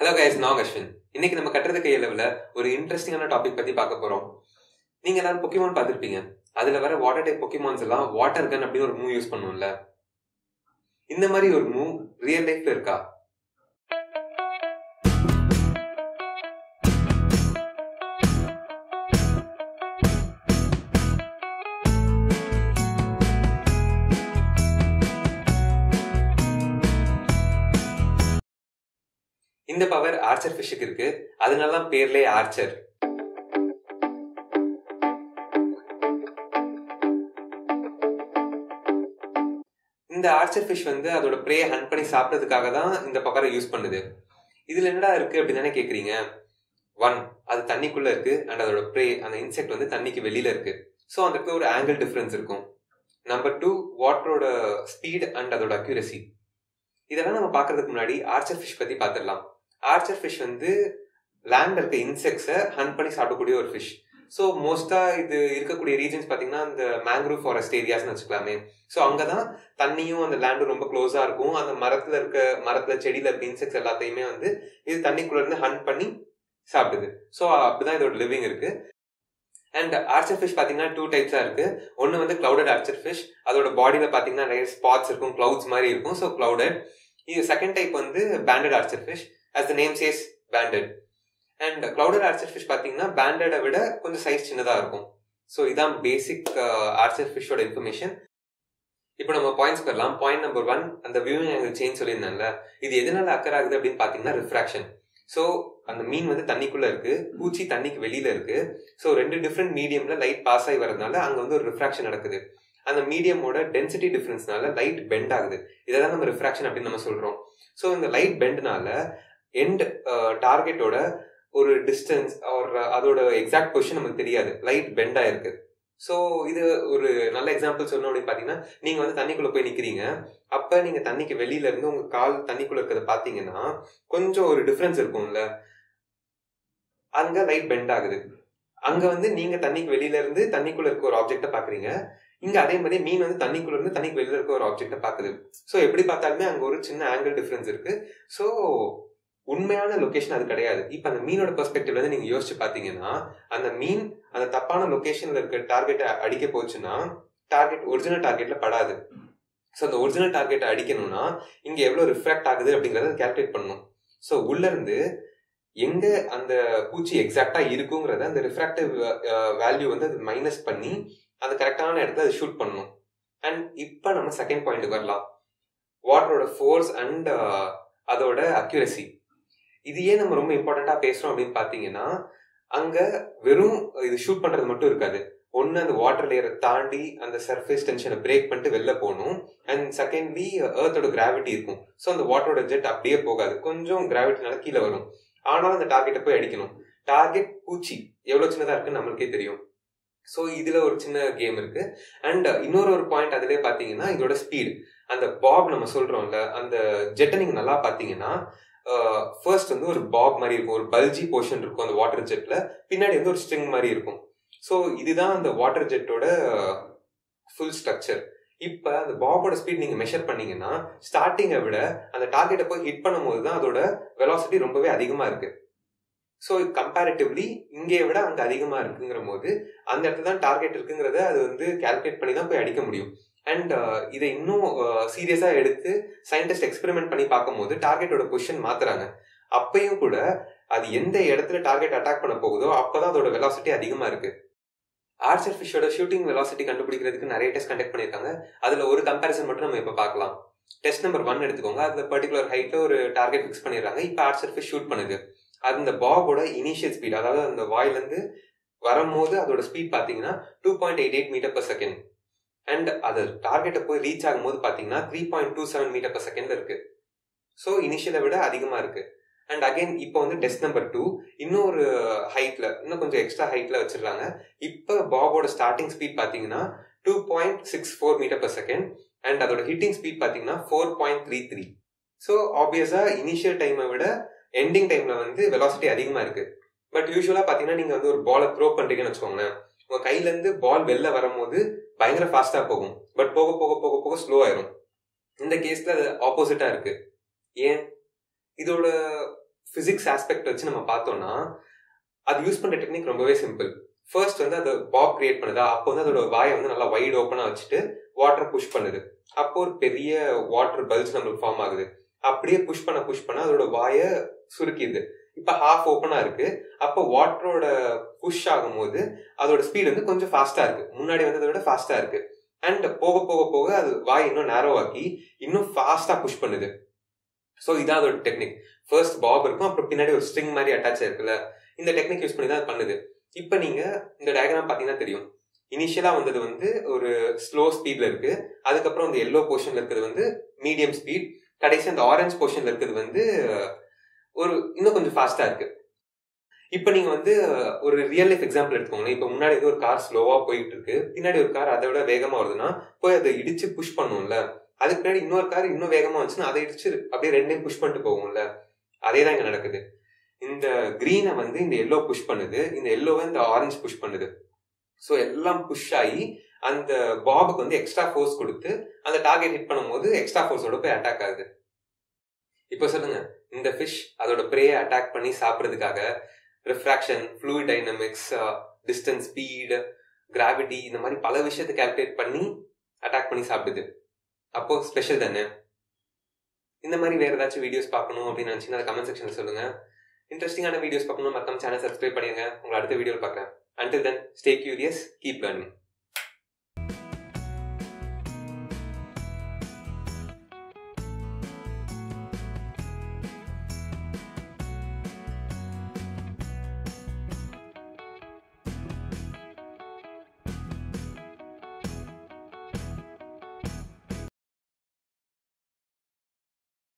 hello guys நான் அஸ்வின் இன்னைக்கு நம்ம கட்டுறது கைய லெவலில் ஒரு இன்ட்ரெஸ்டிங்கான டாபிக் பத்தி பார்க்க போறோம் நீங்க எல்லாரும் பொக்கிமான் பார்த்துருப்பீங்க அதுல வர வாட்டர் டைப் பொக்கிமான்ஸ் எல்லாம் வாட்டர் கன் அப்படின்னு ஒரு மூவ் யூஸ் பண்ணுவோம்ல இந்த மாதிரி ஒரு மூவ் ரியல் லைஃப்ல இருக்கா இந்த பவர் ஆர்ச்சர் ஃபிஷ்ஷுக்கு இருக்கு அதனால தான் பேர்லயே ஆர்ச்சர் இந்த ஆர்ச்சர் ஃபிஷ் வந்து அதோட ப்ரே ஹண்ட் பண்ணி சாப்பிட்றதுக்காக தான் இந்த பவரை யூஸ் பண்ணுது இதுல என்னடா இருக்கு அப்படின்னு தானே கேக்குறீங்க ஒன் அது தண்ணிக்குள்ள இருக்கு அண்ட் அதோட ப்ரே அந்த இன்செக்ட் வந்து தண்ணிக்கு வெளியில இருக்கு ஸோ அந்த இடத்துல ஒரு ஆங்கிள் டிஃபரன்ஸ் இருக்கும் நம்பர் டூ வாட்டரோட ஸ்பீட் அண்ட் அதோட அக்யூரசி இதெல்லாம் நம்ம பார்க்கறதுக்கு முன்னாடி ஆர்ச்சர் ஃபிஷ் பத்தி பார்த்துடலாம் ஆர்ச்சர் ஃபிஷ் வந்து லேண்ட்ல இருக்க இன்செக்ட்ஸை ஹண்ட் பண்ணி சாப்பிடக்கூடிய ஒரு ஃபிஷ் ஸோ மோஸ்டா இது இருக்கக்கூடிய ரீஜன்ஸ் பார்த்தீங்கன்னா இந்த மேங்க்ரூவ் ஃபாரஸ்ட் ஏரியாஸ்னு வச்சுக்கலாமே ஸோ அங்கே தான் தண்ணியும் அந்த லேண்டும் ரொம்ப க்ளோஸாக இருக்கும் அந்த மரத்தில் இருக்க மரத்தில் செடியில் இருக்க இன்செக்ட்ஸ் எல்லாத்தையுமே வந்து இது தண்ணிக்குள்ள இருந்து ஹண்ட் பண்ணி சாப்பிடுது ஸோ அப்படிதான் இதோட லிவிங் இருக்கு அண்ட் ஆர்ச்சர் ஃபிஷ் பார்த்தீங்கன்னா டூ டைப்ஸாக இருக்கு ஒன்று வந்து கிளவுடட் ஆர்ச்சர் ஃபிஷ் அதோட பாடியில் பார்த்தீங்கன்னா நிறைய ஸ்பாட்ஸ் இருக்கும் கிளவுட்ஸ் மாதிரி இருக்கும் ஸோ கிளவுடட் இது செகண்ட் டைப் வந்து banded archer fish as the name says banded and clouded archer fish பார்த்தீங்கன்னா பேண்டடை விட கொஞ்சம் சைஸ் சின்னதாக இருக்கும் ஸோ இதான் பேசிக் ஆர்ச்சர் ஃபிஷ்ஷோட இன்ஃபர்மேஷன் இப்போ நம்ம பாயிண்ட்ஸ் வரலாம் பாயிண்ட் நம்பர் ஒன் அந்த வியூவிங் ஆங்கிள் சேஞ்ச் சொல்லியிருந்தேன்ல இது எதனால அக்கர் ஆகுது அப்படின்னு பார்த்தீங்கன்னா ரிஃப்ராக்ஷன் ஸோ அந்த மீன் வந்து தண்ணிக்குள்ள இருக்கு பூச்சி தண்ணிக்கு வெளியில இருக்கு ஸோ ரெண்டு டிஃப்ரெண்ட் மீடியம்ல லைட் பாஸ் ஆகி வரதுனால அங்க வந்து ஒரு ரிஃப்ராக்ஷன் நடக்குது அந்த மீடியமோட டென்சிட்டி டிஃபரன்ஸ்னால லைட் பெண்ட் ஆகுது இதெல்லாம் நம்ம ரிஃப்ராக்ஷன் அப்படின்னு நம்ம சொல்றோம் ஸோ இந்த லைட் பெண்ட்னால எண்ட் டார்கெட்டோட ஒரு டிஸ்டன்ஸ் ஆர் அதோட எக்ஸாக்ட் பொசிஷன் நமக்கு தெரியாது லைட் பெண்ட் ஆயிருக்கு ஸோ இது ஒரு நல்ல எக்ஸாம்பிள் சொல்லணும் அப்படின்னு பார்த்தீங்கன்னா நீங்கள் வந்து தண்ணிக்குள்ளே போய் நிற்கிறீங்க அப்போ நீங்கள் தண்ணிக்கு வெளியில இருந்து உங்கள் கால் தண்ணிக்குள்ளே இருக்கிறத பார்த்தீங்கன்னா கொஞ்சம் ஒரு டிஃப்ரென்ஸ் இருக்கும்ல அங்கே லைட் பெண்ட் ஆகுது அங்கே வந்து நீங்கள் தண்ணிக்கு வெளியில இருந்து தண்ணிக்குள்ளே இருக்க ஒரு ஆப்ஜெக்டை பார்க்குறீங்க இங்க அதே மாதிரி மீன் வந்து தண்ணிக்குள்ள இருந்து தண்ணிக்கு வெளியில இருக்க ஒரு ஆப்ஜெக்ட பாக்குது ஸோ எப்படி பார்த்தாலுமே அங்க ஒரு சின்ன ஆங்கிள் டிஃபரன்ஸ் இருக்கு ஸோ உண்மையான லொகேஷன் அது கிடையாது இப்ப அந்த மீனோட பெர்ஸ்பெக்டிவ்ல இருந்து நீங்க யோசிச்சு பாத்தீங்கன்னா அந்த மீன் அந்த தப்பான லொகேஷன்ல இருக்க டார்கெட்டை அடிக்க போச்சுன்னா டார்கெட் ஒரிஜினல் டார்கெட்ல படாது ஸோ அந்த ஒரிஜினல் டார்கெட்டை அடிக்கணும்னா இங்க எவ்வளவு ரிஃப்ராக்ட் ஆகுது அப்படிங்கறத கேல்குலேட் பண்ணணும் ஸோ உள்ள இருந்து எங்க அந்த பூச்சி எக்ஸாக்டா இருக்குங்கிறத அந்த ரிஃப்ராக்டிவ் வேல்யூ வந்து அது மைனஸ் பண்ணி அந்த கரெக்டான இடத்துல அதை ஷூட் பண்ணணும் அண்ட் இப்போ நம்ம செகண்ட் பாயிண்ட்டுக்கு வரலாம் வாட்டரோட ஃபோர்ஸ் அண்ட் அதோட அக்யூரசி இது ஏன் நம்ம ரொம்ப இம்பார்ட்டண்டா பேசுறோம் அப்படின்னு பாத்தீங்கன்னா அங்க வெறும் இது ஷூட் பண்றது மட்டும் இருக்காது ஒன்னு அந்த வாட்டர் லேயரை தாண்டி அந்த சர்ஃபேஸ் டென்ஷனை பிரேக் பண்ணிட்டு வெளில போகணும் அண்ட் செகண்ட்லி ஏர்த்தோட கிராவிட்டி இருக்கும் ஸோ அந்த வாட்டரோட ஜெட் அப்படியே போகாது கொஞ்சம் கிராவிட்டினால கீழே வரும் ஆனாலும் அந்த டார்கெட்டை போய் அடிக்கணும் டார்கெட் பூச்சி எவ்வளவு சின்னதா இருக்குன்னு நம்மளுக்கே தெரியும் ஸோ இதுல ஒரு சின்ன கேம் இருக்கு அண்ட் இன்னொரு ஒரு பாயிண்ட் அதுலேயே பார்த்தீங்கன்னா இதோட ஸ்பீடு அந்த பாப் நம்ம சொல்றோம்ல அந்த ஜெட்டை நீங்க நல்லா பார்த்தீங்கன்னா ஃபர்ஸ்ட் வந்து ஒரு பாப் மாதிரி இருக்கும் ஒரு பல்ஜி போர்ஷன் இருக்கும் அந்த வாட்டர் ஜெட்ல பின்னாடி வந்து ஒரு ஸ்ட்ரிங் மாதிரி இருக்கும் ஸோ இதுதான் அந்த வாட்டர் ஜெட்டோட ஃபுல் ஸ்ட்ரக்சர் இப்போ அந்த பாபோட ஸ்பீட் நீங்க மெஷர் பண்ணீங்கன்னா ஸ்டார்டிங்கை விட அந்த டார்கெட்டை போய் ஹிட் பண்ணும்போது தான் அதோட வெலாசிட்டி ரொம்பவே அதிகமா இருக்கு ஸோ கம்பேரிட்டிவ்லி இங்கே விட அங்கே அதிகமாக இருக்குங்கிற போது அந்த இடத்துல தான் டார்கெட் இருக்குங்கிறத அது வந்து கால்குலேட் பண்ணி தான் போய் அடிக்க முடியும் அண்ட் இதை இன்னும் சீரியஸாக எடுத்து சயின்டிஸ்ட் எக்ஸ்பெரிமெண்ட் பண்ணி பார்க்கும்போது டார்கெட்டோட பொசிஷன் மாத்துறாங்க அப்பையும் கூட அது எந்த இடத்துல டார்கெட் அட்டாக் பண்ண போகுதோ அப்போதான் அதோட வெலாசிட்டி அதிகமாக இருக்கு ஆர்ச்சர் ஃபிஷோட ஷூட்டிங் வெலாசிட்டி கண்டுபிடிக்கிறதுக்கு நிறைய டெஸ்ட் கண்டக்ட் பண்ணியிருக்காங்க அதில் ஒரு கம்பேரிசன் மட்டும் நம்ம இப்போ பார்க்கலாம் டெஸ்ட் நம்பர் ஒன் எடுத்துக்கோங்க அதில் பர்டிகுலர் ஹைட்டில் ஒரு டார்கெட் ஃபிக்ஸ் பண்ணிடுறாங்க இப்போ ஆர்ச்சர் ஃபிஷ் ஷூட் பண்ணுது அது அந்த பாபோட இனிஷியல் ஸ்பீட் அதாவது அந்த வாயிலேருந்து வரும்போது அதோட ஸ்பீட் பார்த்தீங்கன்னா two point eight eight metre per second and அது டார்கெட்டை போய் ரீச் ஆகும்போது பார்த்தீங்கன்னா three point two seven metre per செகண்ட்ல இருக்கு ஸோ இனிஷியலை விட அதிகமாக இருக்கு அண்ட் அகைன் இப்போ வந்து டெஸ்ட் நம்பர் டூ இன்னும் ஒரு ஹைட்ல இன்னும் கொஞ்சம் எக்ஸ்ட்ரா ஹைட்ல வச்சிருக்காங்க இப்போ பாபோட ஸ்டார்டிங் ஸ்பீட் பார்த்தீங்கன்னா two point six four metre per second and அதோட ஹிட்டிங் ஸ்பீட் பார்த்தீங்கன்னா four point three three so ஆப்வியஸா இனிஷியல் டைமை விட எண்டிங் டைம்ல வந்து வெலாசிட்டி அதிகமா இருக்கு பட் யூஸ்வலா பாத்தீங்கன்னா நீங்க வந்து ஒரு பாலை த்ரோ பண்றீங்கன்னு வச்சுக்கோங்களேன் உங்க கையில இருந்து பால் வெளில வரும்போது பயங்கர ஃபாஸ்டா போகும் பட் போக போக போக போக ஸ்லோ ஆயிரும் இந்த கேஸ்ல அது ஆப்போசிட்டா இருக்கு ஏன் இதோட பிசிக்ஸ் ஆஸ்பெக்ட் வச்சு நம்ம பார்த்தோம்னா அது யூஸ் பண்ற டெக்னிக் ரொம்பவே சிம்பிள் ஃபர்ஸ்ட் வந்து அது பாப் கிரியேட் பண்ணுதா அப்போ வந்து அதோட வாயை வந்து நல்லா வைட் ஓப்பனா வச்சுட்டு வாட்டர் புஷ் பண்ணுது அப்போ ஒரு பெரிய வாட்டர் பல்ஸ் நம்மளுக்கு ஃபார்ம் ஆகுது அப்படியே புஷ் பண்ண புஷ் பண்ண அதோட வாயை சுருக்கிது இப்ப ஹாஃப் ஓப்பனா இருக்கு அப்போ வாட்டரோட புஷ் ஆகும்போது அதோட ஸ்பீட் வந்து கொஞ்சம் ஃபாஸ்டா இருக்கு முன்னாடி வந்ததை விட ஃபாஸ்டா இருக்கு அண்ட் போக போக போக அது வாய் இன்னும் நேரோ ஆக்கி இன்னும் ஃபாஸ்டா புஷ் பண்ணுது ஸோ இதான் அதோட டெக்னிக் ஃபர்ஸ்ட் பாப் இருக்கும் அப்புறம் பின்னாடி ஒரு ஸ்ட்ரிங் மாதிரி அட்டாச் இருக்குல்ல இந்த டெக்னிக் யூஸ் பண்ணி தான் அது பண்ணுது இப்போ நீங்க இந்த டயக்ராம் பார்த்தீங்கன்னா தெரியும் இனிஷியலா வந்தது வந்து ஒரு ஸ்லோ ஸ்பீட்ல இருக்கு அதுக்கப்புறம் இந்த எல்லோ போர்ஷன்ல இருக்கிறது வந்து மீடியம் ஸ்பீட் கடைசி அந்த ஆரஞ்ச் போர்ஷன்ல இருக்கிறது வந்து ஒரு இன்னும் கொஞ்சம் ஃபாஸ்டா இருக்கு இப்போ நீங்க வந்து ஒரு ரியல் லைஃப் எக்ஸாம்பிள் எடுத்துக்கோங்களேன் இப்போ முன்னாடி வந்து ஒரு கார் ஸ்லோவா போயிட்டு இருக்கு பின்னாடி ஒரு கார் அதை விட வேகமா வருதுன்னா போய் அதை இடிச்சு புஷ் பண்ணும்ல அதுக்கு பின்னாடி இன்னொரு கார் இன்னும் வேகமா வந்துச்சுன்னா அதை இடிச்சு அப்படியே ரெண்டையும் புஷ் பண்ணிட்டு போகும்ல அதே தான் இங்க நடக்குது இந்த கிரீனை வந்து இந்த எல்லோ புஷ் பண்ணுது இந்த எல்லோவை இந்த ஆரஞ்சு புஷ் பண்ணுது ஸோ எல்லாம் புஷ் ஆகி அந்த பாபுக்கு வந்து எக்ஸ்ட்ரா ஃபோர்ஸ் கொடுத்து அந்த டார்கெட் ஹிட் பண்ணும்போது எக்ஸ்ட்ரா ஃபோர்ஸோட போய் அட்டாக் ஆகுது இப்போ சொல்லுங்க இந்த ஃபிஷ் அதோட ப்ரேயை அட்டாக் பண்ணி சாப்பிட்றதுக்காக refraction fluid dynamics distance speed gravity இந்த மாதிரி பல விஷயத்தை கால்குலேட் பண்ணி அட்டாக் பண்ணி சாப்பிடுது அப்போ ஸ்பெஷல் தானே இந்த மாதிரி வேற ஏதாச்சும் வீடியோஸ் பார்க்கணும் அப்படின்னு நினச்சிங்கன்னா அதை கமெண்ட் செக்ஷனில் சொல்லுங்க இன்ட்ரெஸ்டிங்கான வீடியோஸ் பார்க்கணும் மறக்காம சேனல் சப்ஸ்கிரைப் பண்ணிருங்க உங்களை அடுத்த வீடியோவில் பார்க்குறேன் until then stay curious keep learning